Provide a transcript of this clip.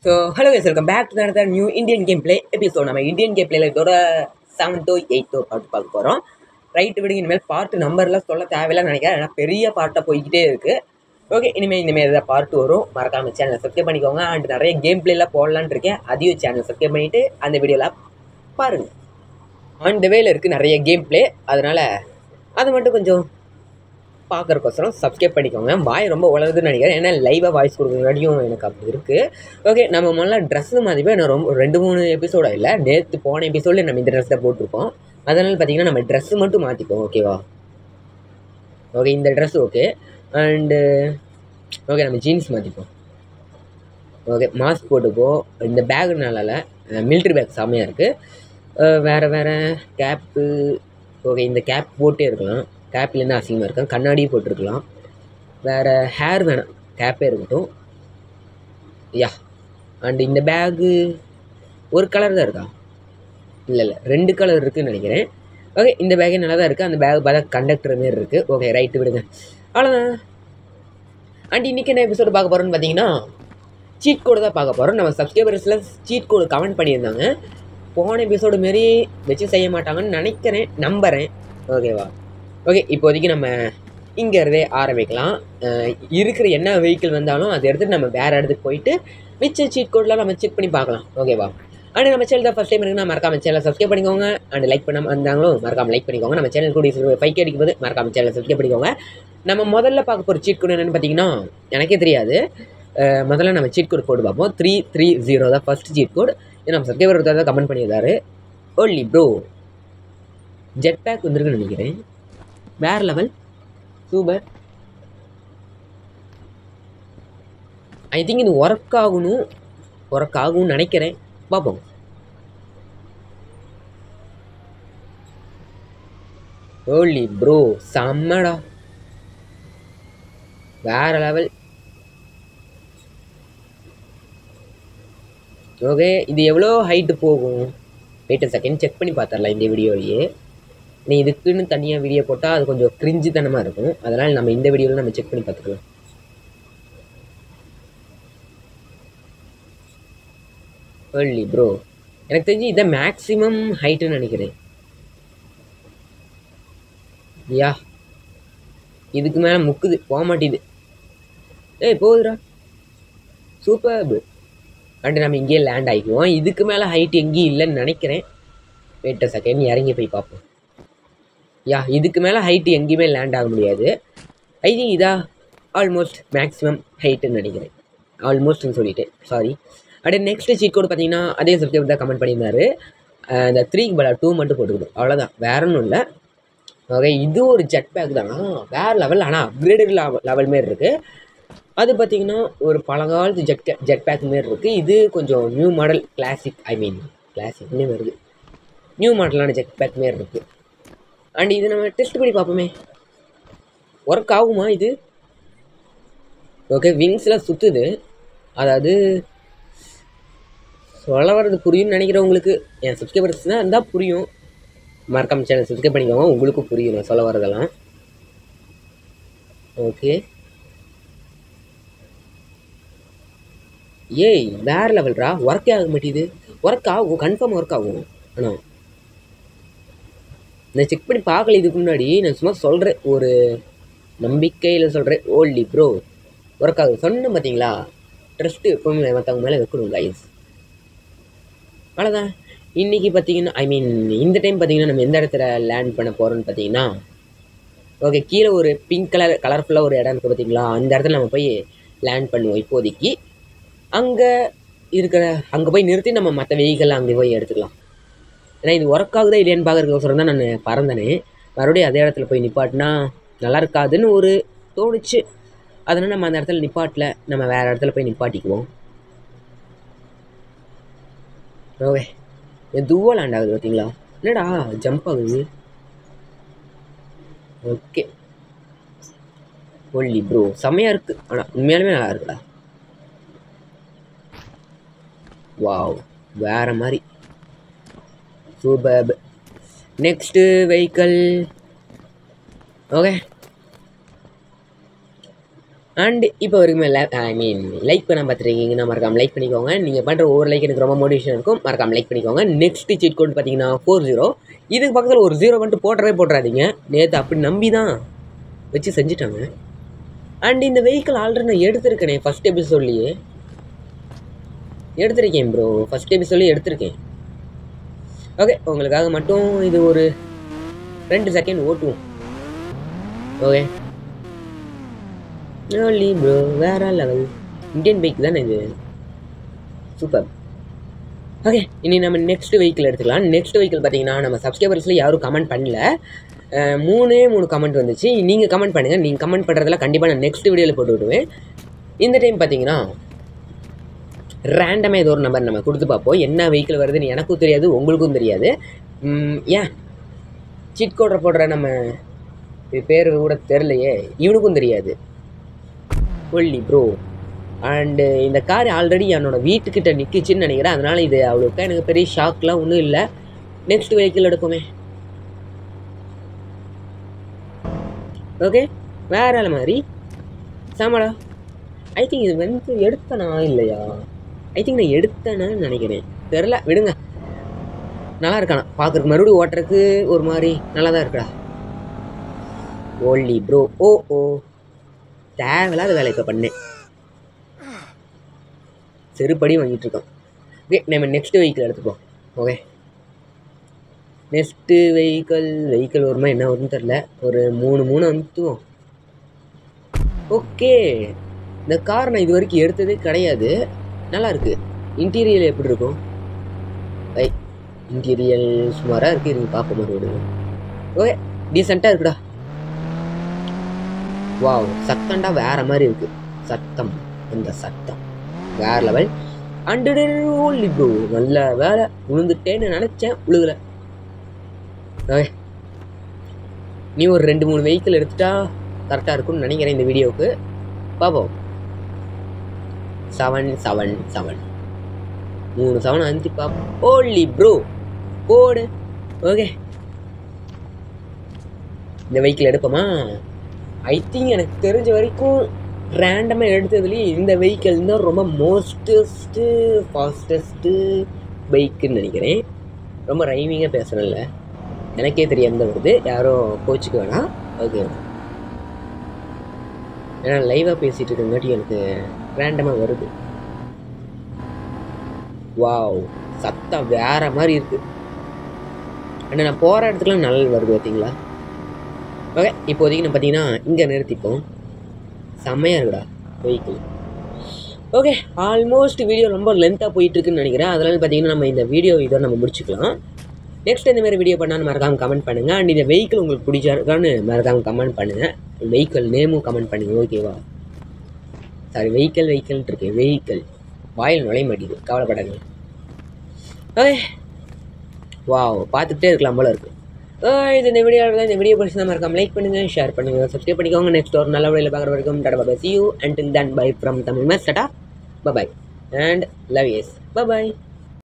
so hello guys welcome back to another new Indian game play episode நம்ம Indian game பிளேல இதோட செவன்த்தோ எயித்தோ பார்த்து பார்க்க போகிறோம் ரைட்டு விடுங்க இனிமேல் பார்ட் நம்பர்லாம் சொல்ல தேவையில்லைன்னு நினைக்கிறேன் ஏன்னா பெரிய பார்ட்டாக போய்கிட்டே இருக்குது ஓகே இனிமேல் இனிமேல் ஏதாவது பார்ட் வரும் மறக்காம சேனலை சப்ஸ்கிரைப் பண்ணிக்கோங்க அண்ட் நிறைய கேம் பிளேலாம் போடலான்னு இருக்கேன் அதையும் சேனல் சப்ஸ்கிரைப் பண்ணிவிட்டு அந்த வீடியோலாம் பாருங்கள் ஆன் த வேல இருக்குது நிறைய கேம் பிளே அதனால் அது மட்டும் கொஞ்சம் பார்க்குறக்கோசரம் சப்ஸ்கிரைப் பண்ணிக்கோங்க வாய் ரொம்ப வளருதுன்னு நினைக்கிறேன் ஏன்னா லைவாக வாய்ஸ் கொடுக்குற முன்னாடியும் எனக்கு அப்படி இருக்குது ஓகே நம்ம முதல்ல ட்ரெஸ்ஸு மாதிரி நான் ரொம்ப ரெண்டு மூணு எபிசோட இல்லை நேற்று போன எபிசோடில் நம்ம இந்த ட்ரெஸ் தான் போட்டிருக்கோம் அதனால் பார்த்தீங்கன்னா நம்ம ட்ரெஸ்ஸு மட்டும் மாற்றிப்போம் ஓகேவா ஓகே இந்த ட்ரெஸ் ஓகே அண்டு ஓகே நம்ம ஜீன்ஸ் மாற்றிப்போம் ஓகே மாஸ்க் போட்டுப்போம் இந்த பேக் நல்லா மிலிட்ரி பேக் செம்மையாக இருக்குது வேறு வேறு கேப்பு ஓகே இந்த கேப் போட்டே இருக்கலாம் கேப்லேருந்து அசிங்கமாக இருக்கும் கண்ணாடியும் போட்டிருக்கலாம் வேறு ஹேர் வேணாம் கேப்பே இருக்கட்டும் யா அண்ட் இந்த பேகு ஒரு கலர் தான் இருக்கா இல்லை இல்லை ரெண்டு கலர் இருக்குதுன்னு நினைக்கிறேன் ஓகே இந்த பேக்கே நல்லா தான் இருக்குது அந்த பேக் பார்த்தா கண்டக்டர் மாரி இருக்குது ஓகே ரைட்டு விடுங்க அவ்வளோதான் அண்ட் இன்றைக்கி என்ன எபிசோடு பார்க்க போகிறோன்னு பார்த்தீங்கன்னா சீட் கோடு தான் பார்க்க போகிறோம் நம்ம சப்ஸ்கிரைபர்ஸில் சீட் கோடு கமெண்ட் பண்ணியிருந்தாங்க போன எபிசோடு மாரி வச்சு செய்ய மாட்டாங்கன்னு நினைக்கிறேன் நம்புகிறேன் ஓகேவா ஓகே இப்போதைக்கு நம்ம இங்கேருந்தே ஆரம்பிக்கலாம் அஹ் இருக்கிற என்ன வெஹிக்கிள் வந்தாலும் அதை எடுத்துகிட்டு நம்ம வேறு இடத்துக்கு போயிட்டு மிச்ச சீட் கோட்லாம் நம்ம செக் பண்ணி பார்க்கலாம் ஓகேவா அண்ட் நம்ம சேனல் தான் ஃபஸ்ட் டைம் இருக்குன்னா மறக்காம சேனலை சப்ஸ்கிரைப் பண்ணிக்கோங்க அண்ட் லைக் பண்ணாமல் இருந்தாங்களும் மறக்காம லைக் பண்ணிக்கோங்க நம்ம சேனல் கூட ஃபைவ் அடிக்கும் போது மறக்காம சேனலை சப்ஸ்கிரைப் பண்ணிக்கோங்க நம்ம முதல்ல பார்க்க போகிற சீட் கோட் என்னென்னு பார்த்தீங்கன்னா எனக்கே தெரியாது அஹ் முதல்ல நம்ம சீட் கோட் போட்டு பார்ப்போம் த்ரீ த்ரீ ஜீரோ தான் ஃபஸ்ட் சீட் கோட் இது நம்ம சப்ஸ்கிரைபர் ஒருத்தர் தான் கமெண்ட் பண்ணியிருந்தாரு ஓன்லி ப்ரோ ஜெட் பேக் வந்திருக்குன்னு நினைக்கிறேன் வேற லெவல் சூப்பர் ஐ திங்க் இது ஒர்க் ஆகணும் ஒர்க் ஆகும்னு நினைக்கிறேன் பார்ப்போம் ஓலி ப்ரோ செம்மடா வேற லெவல் ஓகே இது எவ்வளோ ஹைட்டு போகும் வெயிட் செகண்ட் செக் பண்ணி பார்த்துடலாம் இந்த வீடியோலையே நீ இதுக்குன்னு தனியாக வீடியோ போட்டால் அது கொஞ்சம் கிரிஞ்சு தனமாக இருக்கும் அதனால் நம்ம இந்த வீடியோவில் நம்ம செக் பண்ணி பார்த்துக்கலாம் ஒல்லி ப்ரோ எனக்கு தெரிஞ்சு இதான் மேக்ஸிமம் ஹைட்டுன்னு நினைக்கிறேன் யா இதுக்கு மேலே முக்குது போக மாட்டேது ஏய் போகுதுடா சூப்பர் அண்ட் நம்ம இங்கேயே லேண்ட் ஆகிக்குவோம் இதுக்கு மேலே ஹைட் எங்கேயும் இல்லைன்னு நினைக்கிறேன் வெயிட் செகண்ட் இறங்கி போய் பார்ப்போம் யா இதுக்கு மேலே ஹைட்டு எங்கேயுமே லேண்ட் ஆக முடியாது ஐ திங்க் இதா ஆல்மோஸ்ட் மேக்ஸிமம் ஹைட்டுன்னு நினைக்கிறேன் ஆல்மோஸ்ட்னு சொல்லிட்டேன் சாரி அப்படியே நெக்ஸ்ட் சீட் கோடு பார்த்தீங்கன்னா அதே சப்ஸ்கிரைபர் தான் கமெண்ட் பண்ணியிருந்தாரு அஹ் இந்த த்ரீக்கு பல டூ மட்டும் போட்டுக்கணும் அவ்வளோதான் வேற ஒன்றும் இல்லை ஓகே இது ஒரு ஜெட் பேக் தான் வேறு லெவல் ஆனால் அப்கிரேடட் லெவல் லெவல் மாரி இருக்குது அது பார்த்தீங்கன்னா ஒரு பழங்காலத்து ஜெட் ஜெட் பேக் மாரி இருக்குது இது கொஞ்சம் new model classic I mean கிளாசிக்னே வருது நியூ மாடலான ஜெட் பேக் மாரி இருக்குது அண்ட் இது நம்ம டெஸ்ட் பண்ணி பார்ப்போமே ஒர்க் ஆகுமா இது ஓகே விங்ஸ்லாம் சுற்றுது அதாவது சொல்ல வர்றது புரியும்னு நினைக்கிறவங்களுக்கு என் சப்ஸ்கிரைபர்ஸ்னால் இருந்தால் புரியும் மறக்காம சேனல் சப்ஸ்கிரைப் பண்ணிக்கோங்க உங்களுக்கும் புரியும் நான் சொல்ல வரதெல்லாம் ஓகே ஏய் வேற லெவல்ரா ஒர்க்கே ஆக மாட்டேது ஒர்க் ஆகும் கன்ஃபார்ம் ஒர்க் ஆகும் ஆனால் நான் செக் பண்ணி பார்க்கல இதுக்கு முன்னாடி நான் சும்மா சொல்கிறேன் ஒரு நம்பிக்கையில் சொல்கிறேன் ஓல்டி ப்ரோ ஒர்க் ஆகுது சொன்னேன் பார்த்தீங்களா ட்ரஸ்ட்டு எப்பவுமே மற்றவங்க மேலே வைக்கணும் கைஸ் அவ்வளோதான் இன்றைக்கி பார்த்தீங்கன்னா ஐ மீன் இந்த டைம் பார்த்தீங்கன்னா நம்ம எந்த இடத்துல லேண்ட் பண்ண போகிறோம்னு பார்த்தீங்கன்னா ஓகே கீழே ஒரு பிங்க் கலர் கலர்ஃபுல்லாக ஒரு இடம் இருக்குது பார்த்தீங்களா அந்த இடத்துல நம்ம போய் லேண்ட் பண்ணுவோம் இப்போதைக்கு அங்கே இருக்கிற அங்கே போய் நிறுத்தி நம்ம மற்ற வெஹிக்கிள் அங்கே போய் எடுத்துக்கலாம் ஏன்னா இது ஒர்க் ஆகுதா இல்லையான்னு பார்க்குறதுக்கோசரம் தான் நான் பறந்தனே மறுபடியும் அதே இடத்துல போய் நிப்பாட்டினா நல்லா இருக்காதுன்னு ஒரு தோணுச்சு அதனால் நம்ம அந்த இடத்துல நிப்பாட்டல நம்ம வேறு இடத்துல போய் நிப்பாட்டிக்குவோம் ஓகே எதுவாக லேண்ட் ஆகுது பார்த்தீங்களா என்னடா ஜம்ப் ஆகுது ஓகே ஒல்லி ப்ரோ செம்மையாக இருக்குது ஆனால் உண்மையாலுமே நல்லா இருக்குடா வாவ் வேறு மாதிரி super next vehicle okay and இப்போ வரைக்கும் ஐ மீன் லைக் பண்ண பார்த்துருக்கீங்கன்னா மறக்காம லைக் பண்ணிக்கோங்க நீங்கள் பண்ணுற ஒவ்வொரு லைக் எனக்கு ரொம்ப மோட்டிவேஷன் இருக்கும் மறக்காம லைக் பண்ணிக்கோங்க நெக்ஸ்ட் சீட் கோட் பார்த்தீங்கன்னா ஃபோர் ஜீரோ இதுக்கு பக்கத்தில் ஒரு ஜீரோ வந்துட்டு போட்டுறவே போட்டுறாதீங்க நேற்று அப்படி நம்பி தான் வச்சு செஞ்சுட்டாங்க அண்ட் இந்த வெஹிக்கிள் ஆல்ரெடி நான் எடுத்திருக்கேனே ஃபஸ்ட் எபிசோட்லேயே எடுத்திருக்கேன் ப்ரோ ஃபஸ்ட் எபிசோட்லேயே எடுத்திருக்கேன் ஓகே உங்களுக்காக மட்டும் இது ஒரு ரெண்டு செகண்ட் ஓட்டுவோம் ஓகே ஓலி ப்ரோ வேற லெவல் இந்தியன் பைக் தானே இது சூப்பர் ஓகே இனி நம்ம நெக்ஸ்ட் வெஹிக்கிள் எடுத்துக்கலாம் நெக்ஸ்ட் வெஹிக்கிள் பார்த்தீங்கன்னா நம்ம சப்ஸ்கிரைபர்ஸில் யாரும் கமெண்ட் பண்ணல அஹ், மூணே மூணு கமெண்ட் வந்துச்சு நீங்கள் கமெண்ட் பண்ணுங்கள் நீங்கள் கமெண்ட் பண்ணுறதுல கண்டிப்பாக நான் நெக்ஸ்ட் வீடியோவில் போட்டு விடுவேன் இந்த டைம் பார்த்தீங்கன்னா ரேண்டமாக ஏதோ ஒரு நம்பர் நம்ம கொடுத்து பார்ப்போம் என்ன வெஹிக்கிள் வருதுன்னு எனக்கும் தெரியாது உங்களுக்கும் தெரியாது ம், ஏன் சிட் கோட்ரை போடுற நம்ம இது பேர் கூட தெரிலையே இவனுக்கும் தெரியாது ஒல்லி ப்ரோ அண்டு இந்த கார் ஆல்ரெடி என்னோட வீட்டுக்கிட்ட நிற்கிச்சின்னு நினைக்கிறேன் அதனால் இது அவ்வளோக்கா எனக்கு பெரிய ஷாக்லாம் ஒன்றும் இல்லை நெக்ஸ்ட் வெஹிக்கிள் எடுப்போமே ஓகே வேற ஆள் மாதிரி சாமாடா ஐ திங்க் இது வந்து எடுத்தனா இல்லையா ஐ திங்க் நான் எடுத்தேன்னு நினைக்கிறேன் தெரில விடுங்க நல்லா இருக்கானா பார்க்குறக்கு மறுபடியும் ஓட்டுறதுக்கு ஒரு மாதிரி நல்லா தான் இருக்குடா ஓல்லி ப்ரோ ஓ ஓ தேவையில்லாத வேலை இப்போ பண்ணேன் செருப்படி வாங்கிட்டு இருக்கோம் ஓகே நம்ம நெக்ஸ்ட் வெஹிக்கிள் எடுத்துப்போம் ஓகே நெக்ஸ்ட்டு வெஹிக்கிள் வெஹிக்கிள் வருமா என்ன வரும்னு தெரில ஒரு மூணு மூணு அனுப்புவோம் ஓகே இந்த கார் நான் இது வரைக்கும் எடுத்ததே கிடையாது நல்லா இருக்கு இன்டீரியல் எப்படி இருக்கும் ஐ இன்டீரியல் சுமாராக இருக்குது இருங்க பார்ப்போம் மறுபடியும் ஓகே டீசெண்டாக இருக்குடா வாவ் சத்தம்டா வேற மாதிரி இருக்கு சத்தம் அந்த சத்தம் வேற லெவல் அண்டு ஓன்லி ப்ரோ நல்ல வேலை விழுந்துட்டேன்னு நினச்சேன் விழுகல ஓகே நீ ஒரு ரெண்டு மூணு வெஹிக்கிள் எடுத்துட்டா கரெக்டாக இருக்கும்னு நினைக்கிறேன் இந்த வீடியோவுக்கு பார்ப்போம் செவன் செவன் செவன் மூணு செவன் அஞ்சு பார்ப்போம் ஓன்லி ப்ரோ போடு ஓகே இந்த வெஹிக்கிள் எடுப்போமா ஐ திங்க் எனக்கு தெரிஞ்ச வரைக்கும் ரேண்டமாக எடுத்ததுலேயே இந்த வெஹிக்கிள் தான் ரொம்ப மோஸ்டஸ்ட்டு ஃபாஸ்டஸ்ட்டு பைக்குன்னு நினைக்கிறேன் ரொம்ப ரைமிங்காக பேசுகிறேன்ல எனக்கே தெரியாமல் வருது யாரும் கோச்சுக்க வேணாம் ஓகே ஏன்னா லைவாக பேசிகிட்டு இருக்கங்காட்டி எனக்கு ரேண்டமாக வருது வாவ் சத்தம் வேற மாதிரி இருக்கு ஆனால் நான் போகிற இடத்துக்குலாம் நல்லா வருது பார்த்தீங்களா ஓகே இப்போதைக்கு நம்ம பார்த்தீங்கன்னா இங்கே நிறுத்திப்போம் செம்மையாக இருக்குடா வெஹிக்கிள் ஓகே ஆல்மோஸ்ட் வீடியோ ரொம்ப லென்த்தாக போயிட்டுருக்குன்னு நினைக்கிறேன் அதனால பார்த்தீங்கன்னா நம்ம இந்த வீடியோ இதோட நம்ம முடிச்சுக்கலாம் நெக்ஸ்ட் இந்த மாதிரி வீடியோ பண்ணாலும் மறக்காமல் கமெண்ட் பண்ணுங்கள் அண்ட் இந்த வெஹிக்கிள் உங்களுக்கு பிடிச்சிருக்கான்னு மறக்காமல் கமெண்ட் பண்ணுங்கள் வெஹிக்கிள் நேமும் கமெண்ட் பண்ணுங்கள் ஓகேவா சாரி வெஹிக்கிள் வெஹிக்கிள்ன்ட்டு இருக்கு வெஹிக்கிள் வாயில் நுழைய மாட்டேங்குது கவலைப்படாதீங்க ஓகே வாவ் பார்த்துக்கிட்டே இருக்கலாம் போல இருக்குது இது இந்த வீடியோ இந்த வீடியோ பிடிச்சா மறக்காம லைக் பண்ணுங்கள் ஷேர் பண்ணுங்கள் சப்ஸ்கிரைப் பண்ணிக்கோங்க நெக்ஸ்ட் ஒரு நல்ல வீடியோவில் பார்க்குற வரைக்கும் tata bye see you and then bye from Tamil maze tata bye bye and love S bye bye